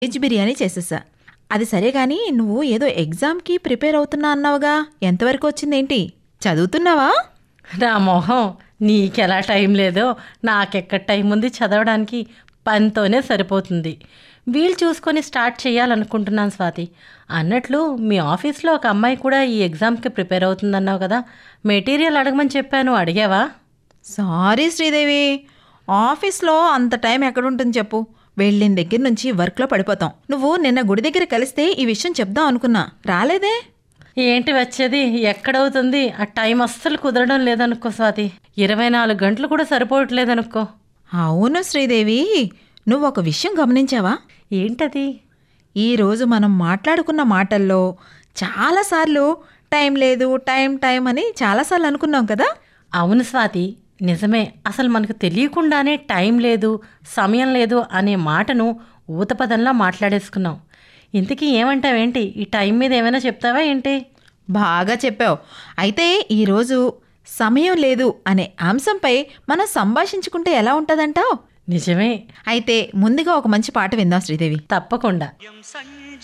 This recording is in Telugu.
వెజ్ బిర్యానీ చేసేసా అది సరే గాని నువ్వు ఏదో ఎగ్జామ్కి ప్రిపేర్ అవుతున్నా అన్నావుగా ఎంతవరకు వచ్చిందేంటి చదువుతున్నావా నా మొహం నీకెలా టైం లేదో నాకెక్కడ టైం ఉంది చదవడానికి పనితోనే సరిపోతుంది వీలు చూసుకొని స్టార్ట్ చేయాలనుకుంటున్నాను స్వాతి అన్నట్లు మీ ఆఫీస్లో ఒక అమ్మాయి కూడా ఈ ఎగ్జామ్కి ప్రిపేర్ అవుతుందన్నావు కదా మెటీరియల్ అడగమని చెప్పాను అడిగావా సారీ శ్రీదేవి ఆఫీస్లో అంత టైం ఎక్కడుంటుంది చెప్పు వెళ్ళిన దగ్గర నుంచి వర్క్లో పడిపోతాం నువ్వు నిన్న గుడి దగ్గర కలిస్తే ఈ విషయం చెప్దాం అనుకున్నా రాలేదే ఏంటి వచ్చేది ఎక్కడవుతుంది ఆ టైం అస్సలు కుదరడం లేదనుకో స్వాతి ఇరవై నాలుగు గంటలు కూడా సరిపోవట్లేదనుకో అవును శ్రీదేవి నువ్వు ఒక విషయం గమనించావా ఏంటది ఈరోజు మనం మాట్లాడుకున్న మాటల్లో చాలాసార్లు టైం లేదు టైం టైం అని చాలాసార్లు అనుకున్నాం కదా అవును స్వాతి నిజమే అసలు మనకు తెలియకుండానే టైం లేదు సమయం లేదు అనే మాటను ఊతపదంలా మాట్లాడేసుకున్నాం ఇంతకీ ఏమంటావేంటి ఈ టైం మీద ఏమైనా చెప్తావా ఏంటి బాగా చెప్పావు అయితే ఈరోజు సమయం లేదు అనే అంశంపై మనం సంభాషించుకుంటే ఎలా ఉంటుందంటావు నిజమే అయితే ముందుగా ఒక మంచి పాట విందాం శ్రీదేవి తప్పకుండా